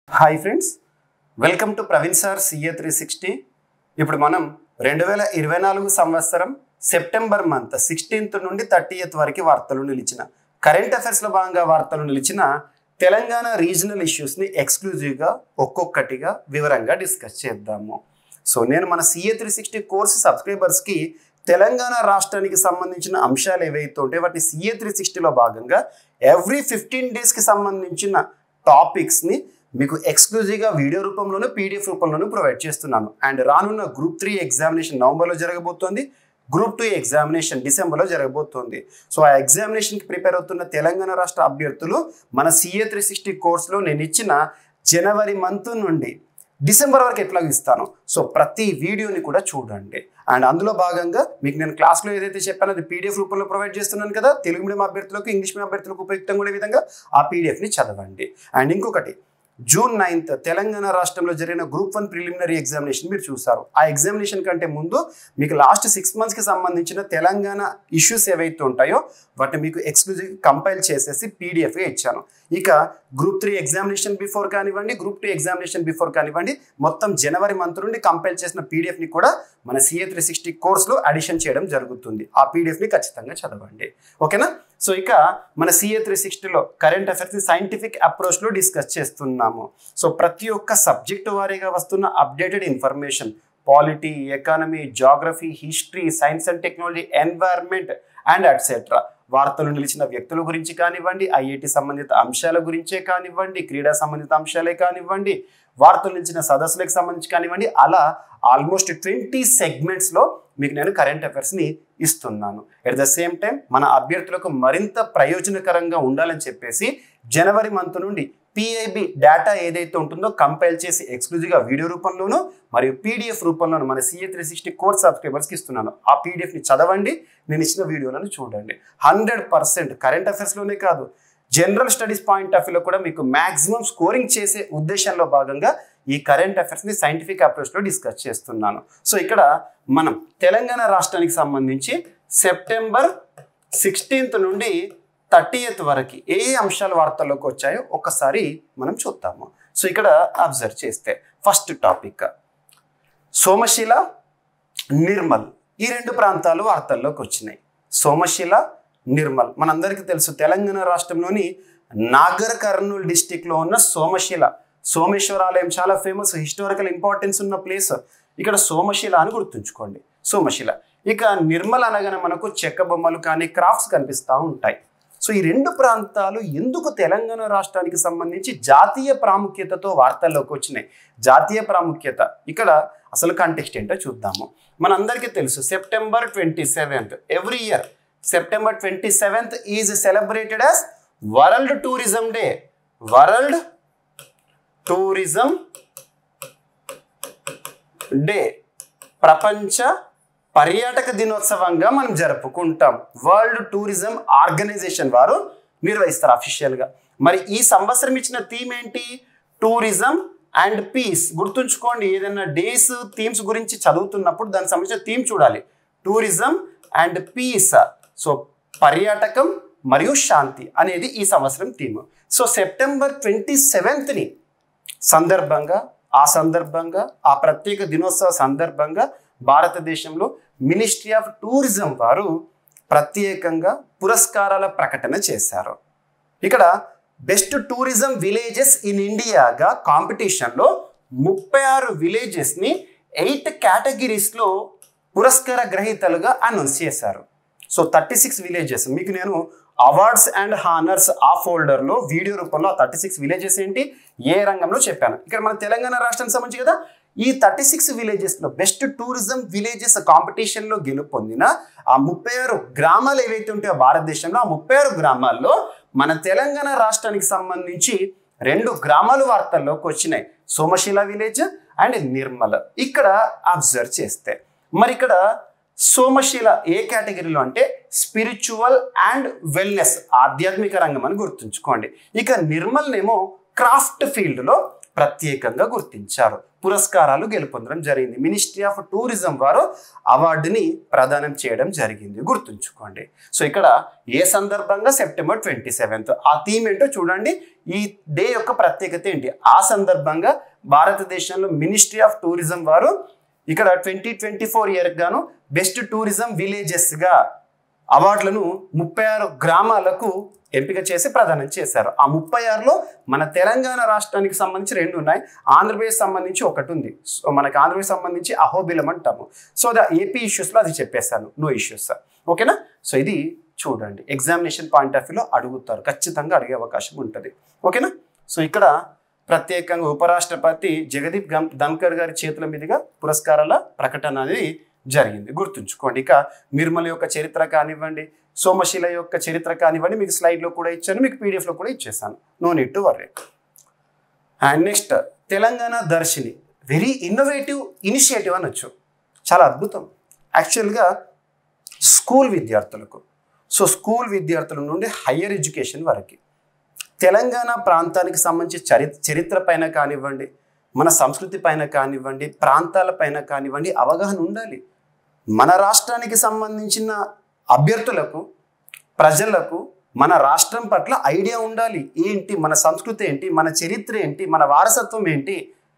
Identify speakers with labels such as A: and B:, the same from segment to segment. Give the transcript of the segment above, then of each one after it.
A: hi friends welcome to Praveen sir CA three sixty ఇప్పుడు మనం రెండు వేల ఇరవై నాలుగు సంవత్సరం సెప్టెంబర్ మంత్ సిక్స్టీన్త్ నుండి థర్టీయత్ వరకు వార్తలు నిలిచిన కరెంట్ అఫైర్స్లో భాగంగా వార్తలు నిలిచిన తెలంగాణ రీజనల్ ఇష్యూస్ని ఎక్స్క్లూజివ్గా ఒక్కొక్కటిగా వివరంగా డిస్కస్ చేద్దాము సో నేను మన సిఏ త్రీ సిక్స్టీ కోర్స్ సబ్స్క్రైబర్స్కి తెలంగాణ రాష్ట్రానికి సంబంధించిన అంశాలు ఏవైతే ఉంటే వాటిని సిఏ త్రీ సిక్స్టీలో భాగంగా ఎవ్రీ ఫిఫ్టీన్ డేస్కి సంబంధించిన టాపిక్స్ని మీకు ఎక్స్క్లూజివ్గా వీడియో రూపంలోనూ పీడిఎఫ్ రూపంలోనూ ప్రొవైడ్ చేస్తున్నాను అండ్ రానున్న గ్రూప్ త్రీ ఎగ్జామినేషన్ నవంబర్లో జరగబోతోంది గ్రూప్ టూ ఎగ్జామినేషన్ డిసెంబర్లో జరగబోతోంది సో ఆ ఎగ్జామినేషన్కి ప్రిపేర్ అవుతున్న తెలంగాణ రాష్ట్ర అభ్యర్థులు మన సిఏ త్రీ సిక్స్టీ కోర్స్లో నేను ఇచ్చిన జనవరి మంత్ నుండి డిసెంబర్ వరకు ఎట్లా ఇస్తాను సో ప్రతి వీడియోని కూడా చూడండి అండ్ అందులో భాగంగా మీకు నేను క్లాస్లో ఏదైతే చెప్పానో అది పీడిఎఫ్ రూపంలో ప్రొవైడ్ చేస్తున్నాను కదా తెలుగు మీడియం అభ్యర్థులకు ఇంగ్లీష్ మీడియం అభ్యర్థులకు ఉపయుక్తంగా ఉండే విధంగా ఆ పీడిఎఫ్ని చదవండి అండ్ ఇంకొకటి జూన్ నైన్త్ తెలంగాణ రాష్ట్రంలో జరిగిన గ్రూప్ వన్ ప్రిలిమినరీ ఎగ్జామినేషన్ మీరు చూసారు ఆ ఎగ్జామినేషన్ కంటే ముందు మీకు లాస్ట్ సిక్స్ మంత్స్కి సంబంధించిన తెలంగాణ ఇష్యూస్ ఏవైతే ఉంటాయో వాటిని మీకు ఎక్స్క్లూజివ్ కంపైల్ చేసేసి పీడిఎఫ్గా ఇచ్చాను ఇక గ్రూప్ త్రీ ఎగ్జామినేషన్ బిఫోర్ కానివ్వండి గ్రూప్ టూ ఎగ్జామినేషన్ బిఫోర్ కానివ్వండి మొత్తం జనవరి మంత్ నుండి కంపైల్ చేసిన పీడిఎఫ్ని కూడా మన సిఏ త్రీ సిక్స్టీ కోర్స్లో అడిషన్ చేయడం జరుగుతుంది ఆ పీడిఎఫ్ని ఖచ్చితంగా చదవండి ఓకేనా సో ఇక మన సిఏ త్రీ సిక్స్టీలో కరెంట్ అఫైర్స్ని సైంటిఫిక్ అప్రోచ్లో డిస్కస్ చేస్తున్నాము సో ప్రతి ఒక్క సబ్జెక్టు వారీగా వస్తున్న updated information polity economy geography history science and technology environment and etcetera వార్తలు నిలిచిన వ్యక్తుల గురించి కానివ్వండి ఐఐటి సంబంధిత అంశాల గురించే కానివ్వండి క్రీడా సంబంధిత అంశాలే కానివ్వండి వార్తలు నిలిచిన సదస్సులకు సంబంధించి కానివ్వండి అలా ఆల్మోస్ట్ ట్వంటీ సెగ్మెంట్స్లో మీకు నేను కరెంట్ అఫైర్స్ని ఇస్తున్నాను ఎట్ ద సేమ్ టైం మన అభ్యర్థులకు మరింత ప్రయోజనకరంగా ఉండాలని చెప్పేసి జనవరి మంత్ నుండి పిఐబి డేటా ఏదైతే ఉంటుందో కంపైల్ చేసి ఎక్స్క్లూజివ్గా వీడియో రూపంలోనూ మరియు పీడిఎఫ్ రూపంలోనూ మన సిఏ త్రీ సిక్స్టీ కోర్స్ సబ్స్క్రైబర్స్కి ఇస్తున్నాను ఆ పీడిఎఫ్ని చదవండి నేను ఇచ్చిన వీడియోలను చూడండి హండ్రెడ్ పర్సెంట్ కరెంట్ అఫైర్స్లోనే కాదు జనరల్ స్టడీస్ పాయింట్ ఆఫ్ వ్యూలో కూడా మీకు మాక్సిమం స్కోరింగ్ చేసే ఉద్దేశంలో భాగంగా ఈ కరెంట్ అఫైర్స్ని సైంటిఫిక్ అప్రోచ్లో డిస్కస్ చేస్తున్నాను సో ఇక్కడ మనం తెలంగాణ రాష్ట్రానికి సంబంధించి సెప్టెంబర్ సిక్స్టీన్త్ నుండి థర్టీయత్ వరకు ఏ ఏ అంశాలు వార్తల్లోకి వచ్చాయో ఒకసారి మనం చూద్దాము సో ఇక్కడ అబ్జర్వ్ చేస్తే ఫస్ట్ టాపిక్ సోమశిల నిర్మల్ ఈ రెండు ప్రాంతాలు వార్తల్లోకి వచ్చినాయి సోమశిల నిర్మల్ మనందరికీ తెలుసు తెలంగాణ రాష్ట్రంలోని నాగర్ కర్నూల్ డిస్టిక్లో ఉన్న సోమశిల సోమేశ్వర ఆలయం చాలా ఫేమస్ హిస్టారికల్ ఇంపార్టెన్స్ ఉన్న ప్లేస్ ఇక్కడ సోమశిల అని గుర్తుంచుకోండి సోమశిల ఇక నిర్మల్ అనగానే మనకు చెక్క బొమ్మలు కానీ క్రాఫ్ట్స్ కనిపిస్తూ ఉంటాయి సో ఈ రెండు ప్రాంతాలు ఎందుకు తెలంగాణ రాష్ట్రానికి సంబంధించి జాతీయ ప్రాముఖ్యతతో వార్తల్లోకి వచ్చినాయి జాతీయ ప్రాముఖ్యత ఇక్కడ అసలు కంటెక్స్ట్ ఏంటో చూద్దాము మనందరికీ తెలుసు September twenty seventh every year September twenty seventh is celebrated as world tourism day world tourism day ప్రపంచ పర్యాటక దినోత్సవంగా మనం జరుపుకుంటాం వరల్డ్ టూరిజం ఆర్గనైజేషన్ వారు నిర్వహిస్తారు అఫీషియల్గా మరి ఈ సంవత్సరం ఇచ్చిన థీమ్ ఏంటి టూరిజం అండ్ పీస్ గుర్తుంచుకోండి ఏదైనా డేస్ థీమ్స్ గురించి చదువుతున్నప్పుడు దానికి సంబంధించిన థీమ్ చూడాలి టూరిజం అండ్ పీస్ సో పర్యాటకం మరియు శాంతి అనేది ఈ సంవత్సరం థీమ్ సో సెప్టెంబర్ ట్వంటీ సెవెంత్ని సందర్భంగా ఆ సందర్భంగా ఆ ప్రత్యేక దినోత్సవ సందర్భంగా భారతదేశంలో మినిస్ట్రీ ఆఫ్ టూరిజం వారు ప్రత్యేకంగా పురస్కారాల ప్రకటన చేశారు ఇక్కడ బెస్ట్ టూరిజం విలేజెస్ ఇన్ ఇండియాగా కాంపిటీషన్లో ముప్పై ఆరు విలేజెస్ని ఎయిట్ కేటగిరీస్లో పురస్కార గ్రహీతలుగా అనౌన్స్ చేశారు సో థర్టీ సిక్స్ విలేజెస్ మీకు నేను అవార్డ్స్ అండ్ హానర్స్ ఆ ఫోల్డర్లో వీడియో రూపంలో థర్టీ సిక్స్ విలేజెస్ ఏంటి ఏ రంగంలో చెప్పాను ఇక్కడ మన తెలంగాణ రాష్ట్రానికి సంబంధించి కదా ఈ థర్టీ సిక్స్ విలేజెస్లో బెస్ట్ టూరిజం విలేజెస్ కాంపిటీషన్లో గెలుపొందిన ఆ ముప్పై ఆరు గ్రామాలు ఏవైతే ఉంటాయో భారతదేశంలో ఆ ముప్పై ఆరు గ్రామాల్లో మన తెలంగాణ రాష్ట్రానికి సంబంధించి రెండు గ్రామాలు వార్తల్లోకి వచ్చినాయి సోమశిల విలేజ్ అండ్ నిర్మల్ ఇక్కడ అబ్జర్వ్ చేస్తే మరి ఇక్కడ సోమశిల ఏ కేటగిరీలో అంటే స్పిరిచువల్ అండ్ వెల్నెస్ ఆధ్యాత్మిక రంగం అని గుర్తుంచుకోండి ఇక నిర్మల్నేమో క్రాఫ్ట్ ఫీల్డ్లో ప్రత్యేకంగా గుర్తించారు పురస్కారాలు గెలుపొందడం జరిగింది మినిస్ట్రీ ఆఫ్ టూరిజం వారు అవార్డుని ప్రదానం చేయడం జరిగింది గుర్తుంచుకోండి సో ఇక్కడ ఏ సందర్భంగా సెప్టెంబర్ ట్వంటీ సెవెంత్ ఆ థీమ్ ఏంటో చూడండి ఈ డే యొక్క ప్రత్యేకత ఏంటి ఆ సందర్భంగా భారతదేశంలో మినిస్ట్రీ ఆఫ్ టూరిజం వారు ఇక్కడ ట్వంటీ ట్వంటీ ఫోర్ ఇయర్ గాను బెస్ట్ టూరిజం విలేజెస్గా అవార్డులను ముప్పై ఆరు గ్రామాలకు ఎంపిక చేసి ప్రదానం చేశారు ఆ ముప్పై ఆరులో మన తెలంగాణ రాష్ట్రానికి సంబంధించి రెండు ఉన్నాయి ఆంధ్రప్రదేశ్ సంబంధించి ఒకటి ఉంది సో మనకి ఆంధ్రప్రదేశ్ సంబంధించి అహోబిలం అంటాము సో ద ఏపీ ఇష్యూస్లో అది చెప్పేశాను నో ఇష్యూస్ ఓకేనా సో ఇది చూడండి ఎగ్జామినేషన్ పాయింట్ ఆఫ్ వ్యూలో అడుగుతారు ఖచ్చితంగా అడిగే అవకాశం ఉంటుంది ఓకేనా సో ఇక్కడ ప్రత్యేకంగా ఉపరాష్ట్రపతి జగదీప్ గం ధన్కర్ గారి చేతుల మీదుగా పురస్కారాల ప్రకటన అనేది జరిగింది గుర్తుంచుకోండి ఇక నిర్మల యొక్క చరిత్ర కానివ్వండి సోమశిల యొక్క చరిత్ర కానివ్వండి మీకు స్లైడ్లో కూడా ఇచ్చాను మీకు పీడిఎఫ్లో కూడా ఇచ్చేసాను no need to worry and next Telangana Darshini very innovative initiative అనొచ్చు చాలా అద్భుతం యాక్చువల్గా స్కూల్ విద్యార్థులకు సో స్కూల్ విద్యార్థుల నుండి హయ్యర్ ఎడ్యుకేషన్ వరకు తెలంగాణ ప్రాంతానికి సంబంధించి చరి చరిత్ర పైన కానివ్వండి మన సంస్కృతి పైన కానివ్వండి ప్రాంతాల పైన కానివ్వండి అవగాహన ఉండాలి మన రాష్ట్రానికి సంబంధించిన అభ్యర్థులకు ప్రజలకు మన రాష్ట్రం పట్ల ఐడియా ఉండాలి ఏంటి మన సంస్కృతి ఏంటి మన చరిత్ర ఏంటి మన వారసత్వం ఏంటి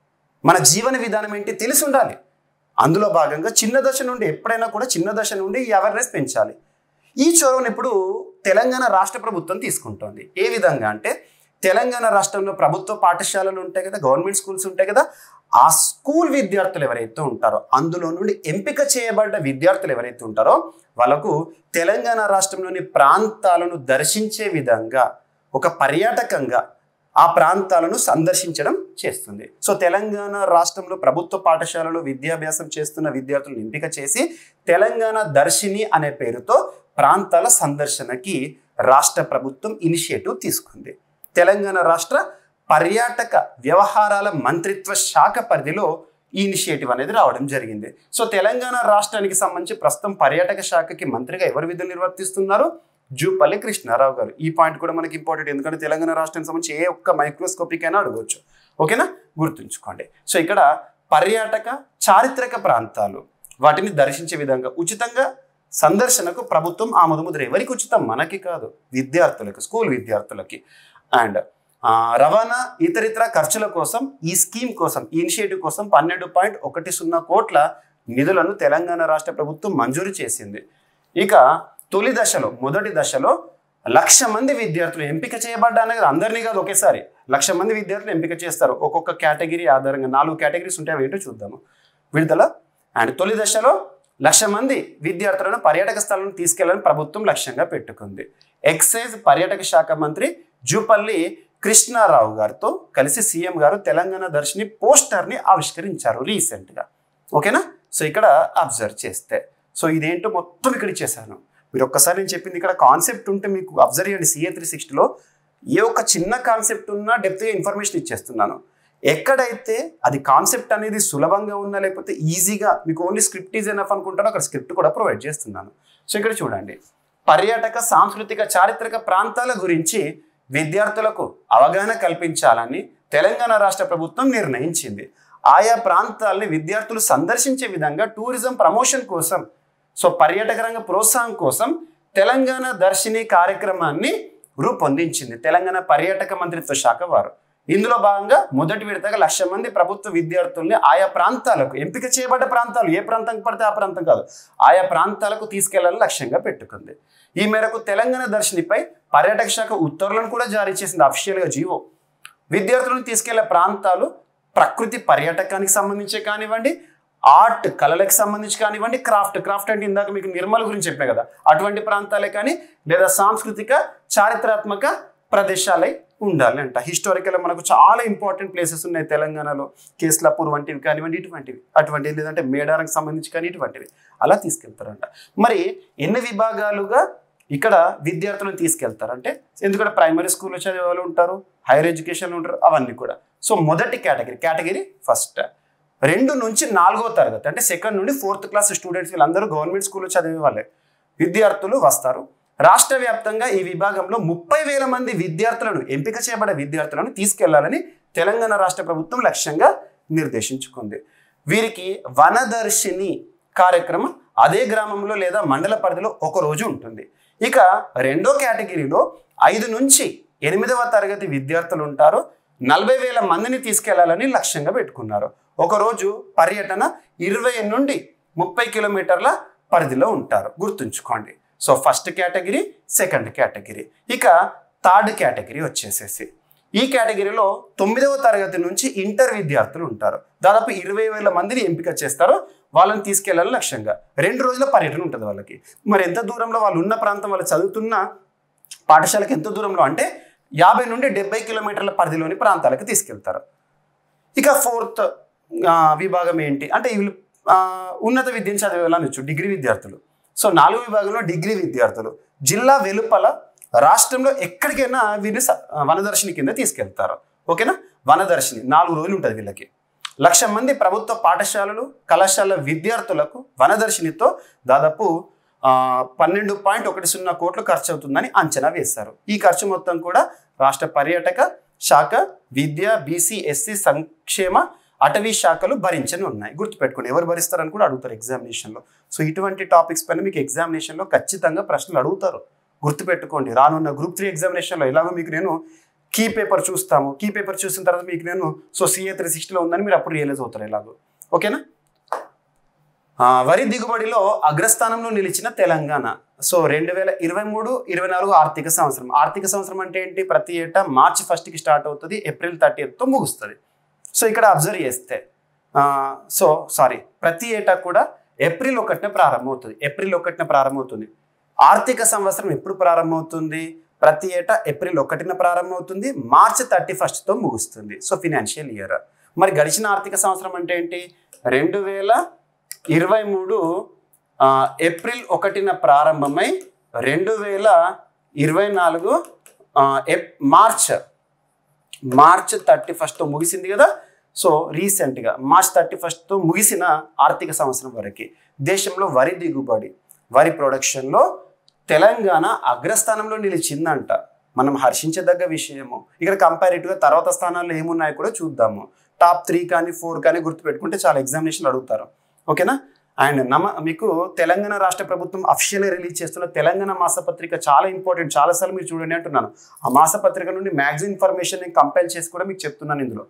A: మన జీవన విధానం ఏంటి తెలిసి ఉండాలి అందులో భాగంగా చిన్న దశ నుండి ఎప్పుడైనా కూడా చిన్న దశ నుండి ఈ అవేర్నెస్ పెంచాలి ఈ చొరవను ఇప్పుడు తెలంగాణ రాష్ట్ర ప్రభుత్వం తీసుకుంటోంది ఏ విధంగా అంటే తెలంగాణ రాష్ట్రంలో ప్రభుత్వ పాఠశాలలు ఉంటాయి కదా గవర్నమెంట్ స్కూల్స్ ఉంటాయి కదా ఆ స్కూల్ విద్యార్థులు ఎవరైతే ఉంటారో అందులో నుండి ఎంపిక చేయబడ్డ విద్యార్థులు ఎవరైతే ఉంటారో వాళ్ళకు తెలంగాణ రాష్ట్రంలోని ప్రాంతాలను దర్శించే విధంగా ఒక పర్యాటకంగా ఆ ప్రాంతాలను సందర్శించడం చేస్తుంది సో తెలంగాణ రాష్ట్రంలో ప్రభుత్వ పాఠశాలలో విద్యాభ్యాసం చేస్తున్న విద్యార్థులను ఎంపిక చేసి తెలంగాణ దర్శిని అనే పేరుతో ప్రాంతాల సందర్శనకి రాష్ట్ర ప్రభుత్వం ఇనిషియేటివ్ తీసుకుంది తెలంగాణ రాష్ట్ర పర్యాటక వ్యవహారాల మంత్రిత్వ శాఖ పరిధిలో ఈ ఇనిషియేటివ్ అనేది రావడం జరిగింది సో తెలంగాణ రాష్ట్రానికి సంబంధించి ప్రస్తుతం పర్యాటక శాఖకి మంత్రిగా ఎవరు విధులు నిర్వర్తిస్తున్నారు జూపల్లి కృష్ణారావు గారు ఈ పాయింట్ కూడా మనకి ఇంపార్టెంట్ ఎందుకంటే తెలంగాణ రాష్ట్రానికి సంబంధించి ఏ ఒక్క మైక్రోస్కోపిక్ అయినా అడగవచ్చు ఓకేనా గుర్తుంచుకోండి సో ఇక్కడ పర్యాటక చారిత్రక ప్రాంతాలు వాటిని దర్శించే విధంగా ఉచితంగా సందర్శనకు ప్రభుత్వం ఆమోదముద్ర ఎవరికి ఉచితం మనకి కాదు విద్యార్థులకు స్కూల్ విద్యార్థులకి అండ్ ఆ, రవాణా ఇతరితర ఖర్చుల కోసం ఈ స్కీమ్ కోసం ఈ ఇనిషియేటివ్ కోసం పన్నెండు పాయింట్ ఒకటి సున్నా కోట్ల నిధులను తెలంగాణ రాష్ట్ర ప్రభుత్వం మంజూరు చేసింది ఇక తొలి దశలో మొదటి దశలో లక్ష మంది విద్యార్థులు ఎంపిక చేయబడ్డానే కదా అందరినీ కాదు ఒకేసారి లక్ష మంది విద్యార్థులు ఎంపిక చేస్తారు ఒక్కొక్క కేటగిరీ ఆధారంగా నాలుగు కేటగిరీస్ ఉంటాయి అవి ఏంటో చూద్దాము విడుదల అండ్ తొలి దశలో లక్ష మంది విద్యార్థులను పర్యాటక స్థలాలను తీసుకెళ్లాలని ప్రభుత్వం లక్ష్యంగా పెట్టుకుంది ఎక్సైజ్ పర్యాటక శాఖ మంత్రి జూపల్లి కృష్ణారావు గారితో కలిసి సీఎం గారు తెలంగాణ దర్శిని పోస్టర్ని ఆవిష్కరించారు రీసెంట్గా ఓకేనా సో ఇక్కడ అబ్జర్వ్ చేస్తే సో ఇదేంటో మొత్తం ఇక్కడ ఇచ్చేసాను మీరు ఒక్కసారి నేను చెప్పింది ఇక్కడ కాన్సెప్ట్ ఉంటే మీకు అబ్జర్వ్ చేయండి సిఏ త్రీ సిక్స్టీలో ఏ ఒక్క చిన్న కాన్సెప్ట్ ఉన్నా డెప్త్గా ఇన్ఫర్మేషన్ ఇచ్చేస్తున్నాను ఎక్కడైతే అది కాన్సెప్ట్ అనేది సులభంగా ఉన్నా లేకపోతే ఈజీగా మీకు ఓన్లీ స్క్రిప్ట్ ఈజ్ ఎనఫ్ అనుకుంటారో అక్కడ స్క్రిప్ట్ కూడా ప్రొవైడ్ చేస్తున్నాను సో ఇక్కడ చూడండి పర్యాటక సాంస్కృతిక చారిత్రక ప్రాంతాల గురించి విద్యార్థులకు అవగాహన కల్పించాలని తెలంగాణ రాష్ట్ర ప్రభుత్వం నిర్ణయించింది ఆయా ప్రాంతాలని విద్యార్థులు సందర్శించే విధంగా టూరిజం ప్రమోషన్ కోసం సో పర్యాటక రంగ ప్రోత్సాహం కోసం తెలంగాణ దర్శిని కార్యక్రమాన్ని రూపొందించింది తెలంగాణ పర్యాటక మంత్రిత్వ శాఖ వారు ఇందులో భాగంగా మొదటి విడతగా లక్ష మంది ప్రభుత్వ విద్యార్థుల్ని ఆయా ప్రాంతాలకు ఎంపిక చేయబడ్డ ప్రాంతాలు ఏ ప్రాంతం పడితే ఆ ప్రాంతం కాదు ఆయా ప్రాంతాలకు తీసుకెళ్లాలని లక్ష్యంగా పెట్టుకుంది ఈ మేరకు తెలంగాణ దర్శినిపై పర్యాటక శాఖ ఉత్తర్వులను కూడా జారీ చేసింది అఫీషియల్గా జీవో విద్యార్థులను తీసుకెళ్లే ప్రాంతాలు ప్రకృతి పర్యాటకానికి సంబంధించి కానివ్వండి ఆర్ట్ కళలకు సంబంధించి కానివ్వండి క్రాఫ్ట్ క్రాఫ్ట్ అంటే ఇందాక మీకు నిర్మల్ గురించి చెప్పిన కదా అటువంటి ప్రాంతాలే కానీ లేదా సాంస్కృతిక చారిత్రాత్మక ప్రదేశాలై ఉండాలి అంట హిస్టారికల్ మనకు చాలా ఇంపార్టెంట్ ప్లేసెస్ ఉన్నాయి తెలంగాణలో కేస్లాపూర్ వంటివి కానివ్వండి ఇటువంటివి అటువంటివి లేదంటే మేడారంకి సంబంధించి కానీ ఇటువంటివి అలా తీసుకెళ్తారంట మరి ఎన్ని విభాగాలుగా ఇక్కడ విద్యార్థులను తీసుకెళ్తారంటే ఎందుకంటే ప్రైమరీ స్కూల్లో చదివే వాళ్ళు ఉంటారు హైయర్ ఎడ్యుకేషన్ ఉంటారు అవన్నీ కూడా సో మొదటి కేటగిరీ కేటగిరీ ఫస్ట్ రెండు నుంచి నాలుగో తరగతి అంటే సెకండ్ నుండి ఫోర్త్ క్లాస్ స్టూడెంట్స్ వీళ్ళందరూ గవర్నమెంట్ స్కూల్లో చదివే వాళ్ళే విద్యార్థులు వస్తారు రాష్ట్ర వ్యాప్తంగా ఈ విభాగంలో ముప్పై వేల మంది విద్యార్థులను ఎంపిక చేయబడే విద్యార్థులను తీసుకెళ్లాలని తెలంగాణ రాష్ట్ర ప్రభుత్వం లక్ష్యంగా నిర్దేశించుకుంది వీరికి వనదర్శిని కార్యక్రమం అదే గ్రామంలో లేదా మండల పరిధిలో ఒక రోజు ఉంటుంది ఇక రెండో కేటగిరీలో ఐదు నుంచి ఎనిమిదవ తరగతి విద్యార్థులు ఉంటారు నలభై వేల మందిని తీసుకెళ్లాలని లక్ష్యంగా పెట్టుకున్నారు ఒకరోజు పర్యటన ఇరవై నుండి ముప్పై కిలోమీటర్ల పరిధిలో ఉంటారు గుర్తుంచుకోండి so first category second category ఇక థర్డ్ కేటగిరీ వచ్చేసేసి ఈ కేటగిరీలో తొమ్మిదవ తరగతి నుంచి ఇంటర్ విద్యార్థులు ఉంటారు దాదాపు ఇరవై వేల మందిని ఎంపిక చేస్తారు వాళ్ళని తీసుకెళ్లాలని లక్ష్యంగా రెండు రోజుల పర్యటన ఉంటుంది వాళ్ళకి మరి ఎంత దూరంలో వాళ్ళు ఉన్న ప్రాంతం వాళ్ళు చదువుతున్న పాఠశాలకు ఎంత దూరంలో అంటే యాభై నుండి డెబ్బై కిలోమీటర్ల పరిధిలోని ప్రాంతాలకు తీసుకెళ్తారు ఇక ఫోర్త్ విభాగం ఏంటి అంటే వీళ్ళు ఆ, ఉన్నత విద్యను చదివేలానొచ్చు డిగ్రీ విద్యార్థులు సో నాలుగు విభాగంలో డిగ్రీ విద్యార్థులు జిల్లా వెలుపల రాష్ట్రంలో ఎక్కడికైనా వీరిని స- వనదర్శిని కింద తీసుకెళ్తారు ఓకేనా వనదర్శిని నాలుగు రోజులు ఉంటుంది వీళ్ళకి లక్ష మంది ప్రభుత్వ పాఠశాలలు కళాశాల విద్యార్థులకు వనదర్శినితో దాదాపు ఆ, పన్నెండు పాయింట్ ఒకటి సున్నా కోట్లు ఖర్చు అవుతుందని అంచనా వేశారు ఈ ఖర్చు మొత్తం కూడా రాష్ట్ర పర్యాటక శాఖ విద్య బీసీ ఎస్సీ సంక్షేమ అటవీ శాఖలు భరించని ఉన్నాయి గుర్తుపెట్టుకోండి ఎవరు భరిస్తారని కూడా అడుగుతారు ఎగ్జామినేషన్లో సో ఇటువంటి టాపిక్స్ పైన మీకు ఎగ్జామినేషన్లో ఖచ్చితంగా ప్రశ్నలు అడుగుతారు గుర్తుపెట్టుకోండి రానున్న గ్రూప్ త్రీ ఎగ్జామినేషన్లో ఎలాగో మీకు నేను కీ పేపర్ చూస్తాము కీ పేపర్ చూసిన తర్వాత మీకు నేను సో సిఏ త్రీ సిక్స్టీలో ఉందని మీరు అప్పుడు రియలైజ్ అవుతారు ఎలాగో ఓకేనా ఆ, వరి దిగుబడిలో అగ్రస్థానంలో నిలిచిన తెలంగాణ సో రెండు వేల ఇరవై మూడు ఇరవై నాలుగు ఆర్థిక సంవత్సరం ఆర్థిక సంవత్సరం అంటే ఏంటి ప్రతి ఏటా మార్చి ఫస్ట్కి స్టార్ట్ అవుతుంది ఏప్రిల్ థర్టీతో ముగుస్తుంది సో ఇక్కడ అబ్జర్వ్ చేస్తే ఆ, సో సారీ ప్రతి ఏటా కూడా ఏప్రిల్ ఒకటిన ప్రారంభమవుతుంది ఏప్రిల్ ఒకటిన ప్రారంభమవుతుంది ఆర్థిక సంవత్సరం ఎప్పుడు ప్రారంభమవుతుంది ప్రతి ఏటా ఏప్రిల్ ఒకటిన ప్రారంభమవుతుంది మార్చ్ థర్టీ ఫస్ట్తో ముగుస్తుంది సో ఫినాన్షియల్ ఇయర్ మరి గడిచిన ఆర్థిక సంవత్సరం అంటే ఏంటి రెండు వేల ఇరవై మూడు ఆ, ఏప్రిల్ ఒకటిన ప్రారంభమై రెండు వేల ఇరవై నాలుగు ఆ, ఎప్ మార్చ్ మార్చ్ థర్టీ ఫస్ట్తో ముగిసింది కదా సో రీసెంట్గా మార్చ్ థర్టీ ఫస్ట్తో ముగిసిన ఆర్థిక సంవత్సరం వరకు దేశంలో వరి దిగుబడి వరి ప్రొడక్షన్లో తెలంగాణ అగ్రస్థానంలో నిలిచిందంట మనం హర్షించదగ్గ విషయము ఇక్కడ కంపారిటివ్గా తర్వాత స్థానాల్లో ఏమున్నాయో కూడా చూద్దాము టాప్ త్రీ కానీ ఫోర్ కానీ గుర్తుపెట్టుకుంటే చాలా ఎగ్జామినేషన్లు అడుగుతారు ఓకేనా అండ్ నమ మీకు తెలంగాణ రాష్ట్ర ప్రభుత్వం అఫిషియల్గా రిలీజ్ చేస్తున్న తెలంగాణ మాసపత్రిక చాలా ఇంపార్టెంట్ చాలాసార్లు మీరు చూడండి అంటున్నాను ఆ మాసపత్రిక నుండి మ్యాక్సిమం ఇన్ఫర్మేషన్ నేను కంపైల్ చేసి కూడా మీకు చెప్తున్నాను ఇందులో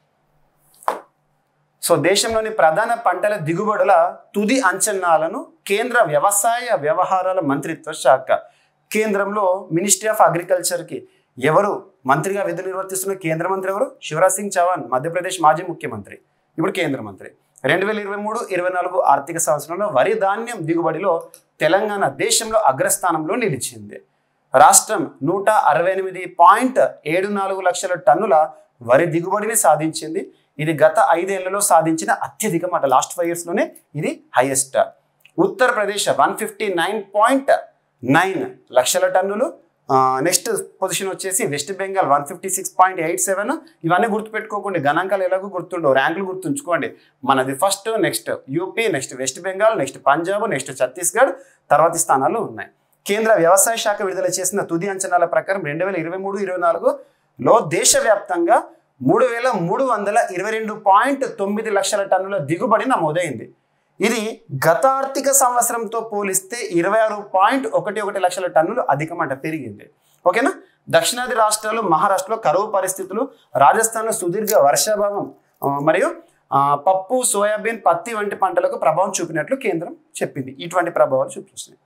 A: సో దేశంలోని ప్రధాన పంటల దిగుబడుల తుది అంచనాలను కేంద్ర వ్యవసాయ వ్యవహారాల మంత్రిత్వ శాఖ కేంద్రంలో మినిస్ట్రీ ఆఫ్ అగ్రికల్చర్కి ఎవరు మంత్రిగా విధులు నిర్వర్తిస్తున్న కేంద్ర మంత్రి ఎవరు శివరాజ్ సింగ్ చౌహాన్ మధ్యప్రదేశ్ మాజీ ముఖ్యమంత్రి ఇప్పుడు కేంద్ర మంత్రి రెండు వేల ఇరవై మూడు ఇరవై నాలుగు ఆర్థిక సంవత్సరంలో వరి ధాన్యం దిగుబడిలో తెలంగాణ దేశంలో అగ్రస్థానంలో నిలిచింది రాష్ట్రం నూట అరవై ఎనిమిది పాయింట్ ఏడు నాలుగు లక్షల టన్నుల వరి దిగుబడిని సాధించింది ఇది గత ఐదేళ్లలో సాధించిన అత్యధికం అట లాస్ట్ ఫైవ్ ఇయర్స్లోనే ఇది highest Uttar Pradesh one fifty nine point nine లక్షల టన్నులు నెక్స్ట్ పొజిషన్ వచ్చేసి West Bengal one fifty six point eight seven ఇవన్నీ గుర్తుపెట్టుకోకండి గణాంకాలు ఎలాగో గుర్తుండవు ర్యాంకులు గుర్తుంచుకోండి మనది first next UP next West Bengal next Punjab next Chhattisgarh తర్వాతి స్థానాలు ఉన్నాయి కేంద్ర వ్యవసాయ శాఖ విడుదల చేసిన తుది అంచనాల ప్రకారం రెండు వేల ఇరవై మూడు ఇరవై నాలుగులో దేశవ్యాప్తంగా మూడు వేల మూడు వందల ఇరవై రెండు పాయింట్ తొమ్మిది లక్షల టన్నుల దిగుబడి నమోదైంది ఇది గత ఆర్థిక సంవత్సరంతో పోలిస్తే ఇరవై ఆరు పాయింట్ ఒకటి ఒకటి లక్షల టన్నులు అధికమంట పెరిగింది ఓకేనా దక్షిణాది రాష్ట్రాలు మహారాష్ట్రలో కరువు పరిస్థితులు రాజస్థాన్లో సుదీర్ఘ వర్షాభావం ఆ, మరియు ఆ, పప్పు సోయాబీన్ పత్తి వంటి పంటలకు ప్రభావం చూపినట్లు కేంద్రం చెప్పింది ఇటువంటి ప్రభావాలు చూపిస్తున్నాయి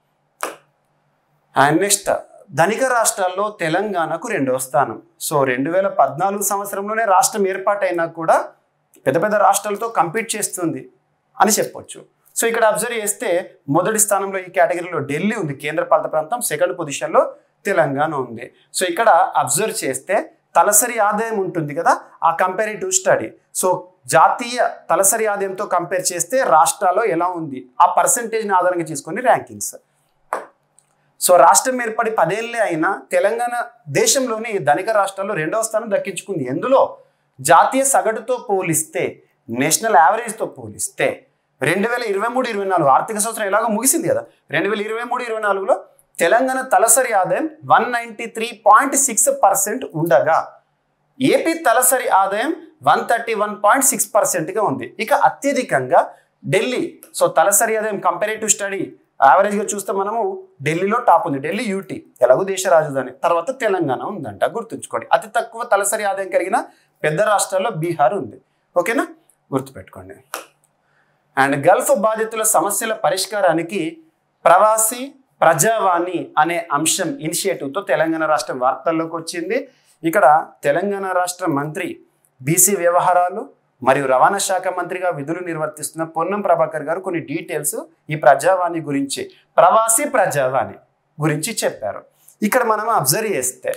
A: అండ్ నెక్స్ట్ ధనిక రాష్ట్రాల్లో తెలంగాణకు రెండవ స్థానం సో రెండు వేల పద్నాలుగు సంవత్సరంలోనే రాష్ట్రం ఏర్పాటైనా కూడా పెద్ద పెద్ద రాష్ట్రాలతో కంపీట్ చేస్తుంది అని చెప్పొచ్చు సో ఇక్కడ అబ్జర్వ్ చేస్తే మొదటి స్థానంలో ఈ కేటగిరీలో ఢిల్లీ ఉంది కేంద్ర పాలిత ప్రాంతం సెకండ్ పొజిషన్లో తెలంగాణ ఉంది సో ఇక్కడ అబ్జర్వ్ చేస్తే తలసరి ఆదాయం ఉంటుంది కదా ఆ కంపారిటివ్ స్టడీ సో జాతీయ తలసరి ఆదాయంతో కంపేర్ చేస్తే రాష్ట్రాల్లో ఎలా ఉంది ఆ పర్సంటేజ్ని ఆధారంగా తీసుకొని ర్యాంకింగ్స్ సో రాష్ట్రం ఏర్పడి పదేళ్ళే అయినా తెలంగాణ దేశంలోని ధనిక రాష్ట్రాల్లో రెండవ స్థానం దక్కించుకుంది ఎందులో జాతీయ సగటుతో పోలిస్తే నేషనల్ యావరేజ్తో పోలిస్తే రెండు వేల ఇరవై మూడు ఇరవై నాలుగు ఆర్థిక సంవత్సరం ఎలాగో ముగిసింది కదా రెండు వేల ఇరవై మూడు ఇరవై నాలుగులో తెలంగాణ తలసరి ఆదాయం one ninety three point six percent ఉండగా ఏపీ తలసరి ఆదాయం one thirty one point six పర్సెంట్గా ఉంది ఇక అత్యధికంగా ఢిల్లీ సో తలసరి ఆదాయం కంపారేటివ్ స్టడీ యావరేజ్గా చూస్తే మనము ఢిల్లీలో టాప్ ఉంది ఢిల్లీ యూటీ ఎలాగో దేశ రాజధాని తర్వాత తెలంగాణ ఉందంట గుర్తుంచుకోండి అతి తక్కువ తలసరి ఆదాయం కలిగిన పెద్ద రాష్ట్రాల్లో బీహార్ ఉంది ఓకేనా గుర్తుపెట్టుకోండి అండ్ గల్ఫ్ బాధితుల సమస్యల పరిష్కారానికి ప్రవాసీ ప్రజావాణి అనే అంశం ఇనిషియేటివ్తో తెలంగాణ రాష్ట్రం వార్తల్లోకి వచ్చింది ఇక్కడ తెలంగాణ రాష్ట్ర మంత్రి బీసీ వ్యవహారాలు మరియు రవాణా శాఖ మంత్రిగా విధులు నిర్వర్తిస్తున్న పొన్నం ప్రభాకర్ గారు కొన్ని డీటెయిల్స్ ఈ ప్రజావాణి గురించి ప్రవాసీ ప్రజావాణి గురించి చెప్పారు ఇక్కడ మనం అబ్జర్వ్ చేస్తే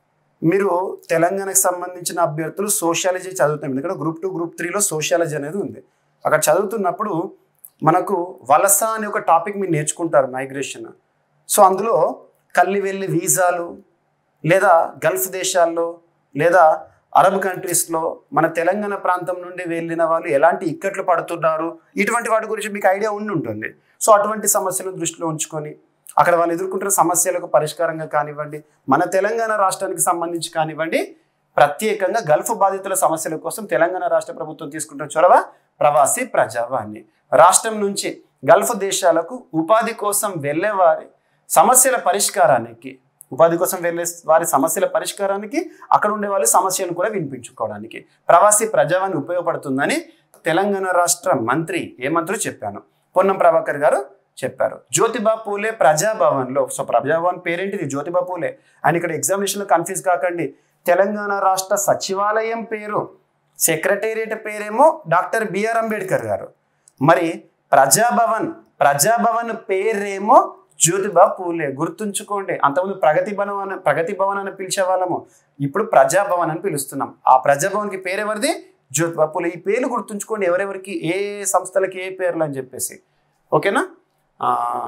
A: మీరు తెలంగాణకు సంబంధించిన అభ్యర్థులు సోషాలజీ చదువుతాం ఇక్కడ గ్రూప్ టూ గ్రూప్ త్రీలో సోషాలజీ అనేది ఉంది అక్కడ చదువుతున్నప్పుడు మనకు వలస అనే ఒక టాపిక్ మీరు నేర్చుకుంటారు మైగ్రేషన్ సో అందులో కల్లి వెళ్ళి వీసాలు లేదా గల్ఫ్ దేశాల్లో లేదా అరబ్ కంట్రీస్లో మన తెలంగాణ ప్రాంతం నుండి వెళ్ళిన వాళ్ళు ఎలాంటి ఇక్కట్లు పడుతున్నారు ఇటువంటి వాటి గురించి మీకు ఐడియా ఉండి ఉంటుంది సో అటువంటి సమస్యలను దృష్టిలో ఉంచుకొని అక్కడ వాళ్ళు ఎదుర్కొంటున్న సమస్యలకు పరిష్కారంగా కానివ్వండి మన తెలంగాణ రాష్ట్రానికి సంబంధించి కానివ్వండి ప్రత్యేకంగా గల్ఫ్ బాధితుల సమస్యల కోసం తెలంగాణ రాష్ట్ర ప్రభుత్వం తీసుకుంటున్న చొరవ ప్రవాసీ ప్రజావాణి రాష్ట్రం నుంచి గల్ఫ్ దేశాలకు ఉపాధి కోసం వెళ్ళే వారి సమస్యల పరిష్కారానికి ఉపాధి కోసం వెళ్ళే వారి సమస్యల పరిష్కారానికి అక్కడ ఉండే వాళ్ళ సమస్యలను కూడా వినిపించుకోవడానికి ప్రవాసీ ప్రజావాణి ఉపయోగపడుతుందని తెలంగాణ రాష్ట్ర మంత్రి ఏ మంత్రి చెప్పాను పొన్నం ప్రభాకర్ గారు చెప్పారు జ్యోతిబా పూలే ప్రజాభవన్లో సో ప్రజాభవన్ పేరేంటిది జ్యోతిబా పూలే అండ్ ఇక్కడ ఎగ్జామినేషన్లో కన్ఫ్యూజ్ కాకండి తెలంగాణ రాష్ట్ర సచివాలయం పేరు సెక్రటేరియట్ పేరేమో డాక్టర్ బిఆర్ అంబేద్కర్ గారు మరి ప్రజాభవన్ ప్రజాభవన్ పేరేమో జ్యోతిబా పూలే గుర్తుంచుకోండి అంతకుముందు ప్రగతి భవన్ అని ప్రగతి భవన్ అని పిలిచే వాళ్ళము ఇప్పుడు ప్రజాభవన్ అని పిలుస్తున్నాం ఆ ప్రజాభవన్కి పేరు ఎవరిది జ్యోతిబా పూలే ఈ పేర్లు గుర్తుంచుకోండి ఎవరెవరికి ఏ ఏ సంస్థలకి ఏ పేర్లు అని చెప్పేసి ఓకేనా ఆ,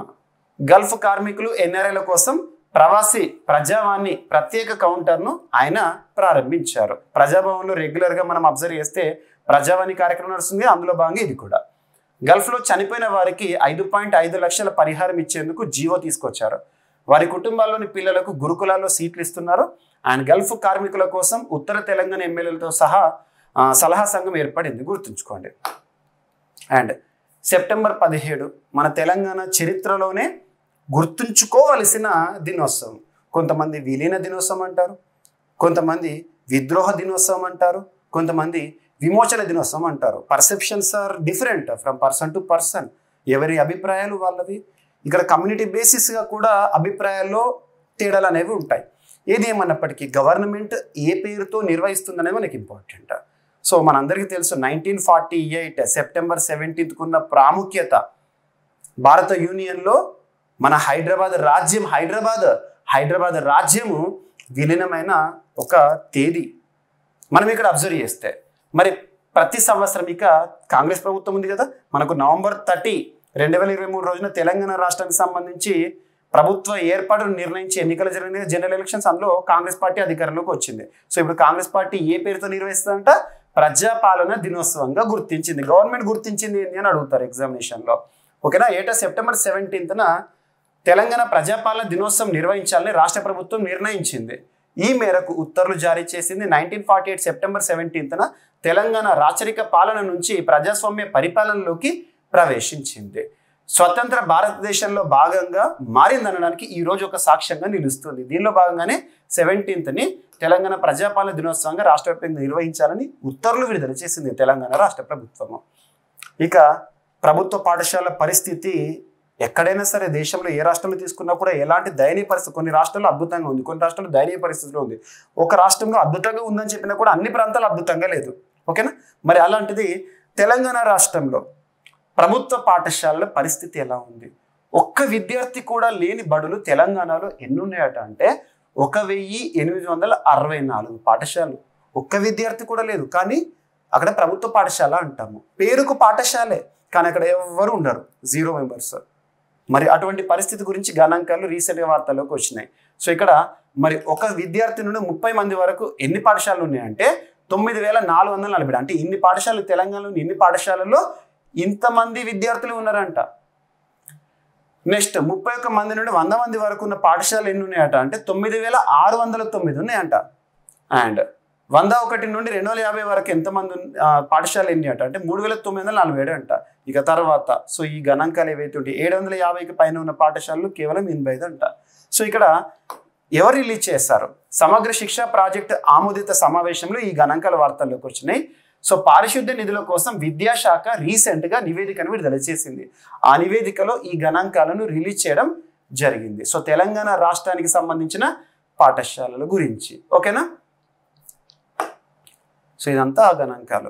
A: గల్ఫ్ కార్మికులు ఎన్ఆర్ఐల కోసం ప్రవాసీ ప్రజావాణి ప్రత్యేక కౌంటర్ను ఆయన ప్రారంభించారు ప్రజాభవన్లో రెగ్యులర్గా మనం అబ్జర్వ్ చేస్తే ప్రజావాణి కార్యక్రమం నడుస్తుంది అందులో భాగంగా ఇది కూడా గల్ఫ్లో చనిపోయిన వారికి ఐదు పాయింట్ ఐదు లక్షల పరిహారం ఇచ్చేందుకు జీవో తీసుకొచ్చారు వారి కుటుంబాల్లోని పిల్లలకు గురుకులాల్లో సీట్లు ఇస్తున్నారు అండ్ గల్ఫ్ కార్మికుల కోసం ఉత్తర తెలంగాణ ఎమ్మెల్యేలతో సహా ఆ, సలహా సంఘం ఏర్పడింది గుర్తుంచుకోండి అండ్ సెప్టెంబర్ పదిహేడు మన తెలంగాణ చరిత్రలోనే గుర్తుంచుకోవలసిన దినోత్సవం కొంతమంది విలీన దినోత్సవం అంటారు కొంతమంది విద్రోహ దినోత్సవం అంటారు కొంతమంది విమోచన దినోత్సవం అంటారు perceptions are different from person to person ఎవరి అభిప్రాయాలు వాళ్ళవి ఇక్కడ కమ్యూనిటీ బేసిస్గా కూడా అభిప్రాయాల్లో తేడాలు అనేవి ఉంటాయి ఏది ఏమన్నప్పటికీ గవర్నమెంట్ ఏ పేరుతో నిర్వహిస్తుందనేది మనకి ఇంపార్టెంట్ సో మనందరికీ తెలుసు నైన్టీన్ ఫార్టీ ఎయిట్ సెప్టెంబర్ సెవెంటీన్త్కు ఉన్న ప్రాముఖ్యత భారత యూనియన్లో మన హైదరాబాద్ రాజ్యం హైదరాబాద్ హైదరాబాద్ రాజ్యము విలీనమైన ఒక తేదీ మనం ఇక్కడ అబ్జర్వ్ చేస్తే మరి ప్రతి సంవత్సరం ఇక కాంగ్రెస్ ప్రభుత్వం ఉంది కదా మనకు నవంబర్ థర్టీ రెండు వేల ఇరవై మూడు రోజున తెలంగాణ రాష్ట్రానికి సంబంధించి ప్రభుత్వ ఏర్పాటును నిర్ణయించి ఎన్నికలు జరిగిన జనరల్ ఎలక్షన్స్ అందులో కాంగ్రెస్ పార్టీ అధికారంలోకి వచ్చింది సో ఇప్పుడు కాంగ్రెస్ పార్టీ ఏ పేరుతో నిర్వహిస్తుందంట ప్రజాపాలన దినోత్సవంగా గుర్తించింది గవర్నమెంట్ గుర్తించింది ఏంటి అని అడుగుతారు ఎగ్జామినేషన్లో ఓకేనా ఏటా సెప్టెంబర్ సెవెంటీన్త్న తెలంగాణ ప్రజాపాలన దినోత్సవం నిర్వహించాలని రాష్ట్ర ప్రభుత్వం నిర్ణయించింది ఈ మేరకు ఉత్తర్వులు జారీ చేసింది నైన్టీన్ ఫార్టీ ఎయిట్ సెప్టెంబర్ సెవెంటీన్త్న తెలంగాణ రాచరిక పాలన నుంచి ప్రజాస్వామ్య పరిపాలనలోకి ప్రవేశించింది స్వతంత్ర భారతదేశంలో భాగంగా మారిందనడానికి ఈ రోజు ఒక సాక్ష్యంగా నిలుస్తుంది దీనిలో భాగంగానే సెవెంటీన్త్ని తెలంగాణ ప్రజాపాలన దినోత్సవంగా రాష్ట్ర వ్యాప్తంగా నిర్వహించాలని ఉత్తర్వులు విడుదల చేసింది తెలంగాణ రాష్ట్ర ప్రభుత్వము ఇక ప్రభుత్వ పాఠశాల పరిస్థితి ఎక్కడైనా సరే దేశంలో ఏ రాష్ట్రంలో తీసుకున్నా కూడా ఎలాంటి దయనీయ పరిస్థితి కొన్ని రాష్ట్రాల్లో అద్భుతంగా ఉంది కొన్ని రాష్ట్రాల్లో దయనీయ పరిస్థితిలో ఉంది ఒక రాష్ట్రంలో అద్భుతంగా ఉందని చెప్పినా కూడా అన్ని ప్రాంతాలు అద్భుతంగా లేదు ఓకేనా మరి అలాంటిది తెలంగాణ రాష్ట్రంలో ప్రభుత్వ పాఠశాలల పరిస్థితి ఎలా ఉంది ఒక్క విద్యార్థి కూడా లేని బడులు తెలంగాణలో ఎన్ని ఉన్నాయట అంటే ఒక వెయ్యి ఎనిమిది వందల అరవై నాలుగు పాఠశాలలు ఒక్క విద్యార్థి కూడా లేదు కానీ అక్కడ ప్రభుత్వ పాఠశాల అంటాము పేరుకు పాఠశాలే కానీ అక్కడ ఎవరు ఉండరు జీరో మెంబర్స్ మరి అటువంటి పరిస్థితి గురించి గణాంకాలు రీసెంట్గా వార్తల్లోకి వచ్చినాయి సో ఇక్కడ మరి ఒక విద్యార్థి నుండి ముప్పై మంది వరకు ఎన్ని పాఠశాలలు ఉన్నాయంటే తొమ్మిది వేల నాలుగు వందల నలభై అంటే ఇన్ని పాఠశాలలు తెలంగాణలో ఇన్ని పాఠశాలల్లో ఇంతమంది విద్యార్థులు ఉన్నారంట నెక్స్ట్ ముప్పై ఒక్క మంది నుండి వంద మంది వరకు ఉన్న పాఠశాలలు ఎన్ని ఉన్నాయట అంటే తొమ్మిది వేల ఆరు వందల తొమ్మిది ఉన్నాయంట అండ్ వంద ఒకటి నుండి రెండు వందల యాభై వరకు ఎంతమంది ఉన్- ఆ, పాఠశాలలు ఎన్ని అంట అంటే మూడు వేల తొమ్మిది వందల నలభై ఏడు అంట ఇక తర్వాత సో ఈ గణాంకాలు ఏవైతే ఉంటాయి ఏడు వందల యాభైకి పైన ఉన్న పాఠశాలలు కేవలం ఎనభై ఐదు అంట సో ఇక్కడ ఎవరు రిలీజ్ చేస్తారు సమగ్ర శిక్ష ప్రాజెక్ట్ ఆమోదిత సమావేశంలో ఈ గణాంకాల వార్తల్లోకి వచ్చినాయి సో పారిశుద్ధ్య నిధుల కోసం విద్యాశాఖ రీసెంట్ గా నివేదికను విడుదల చేసింది ఆ నివేదికలో ఈ గణాంకాలను రిలీజ్ చేయడం జరిగింది సో తెలంగాణ రాష్ట్రానికి సంబంధించిన పాఠశాలల గురించి ఓకేనా సో ఇదంతా ఆ గణాంకాలు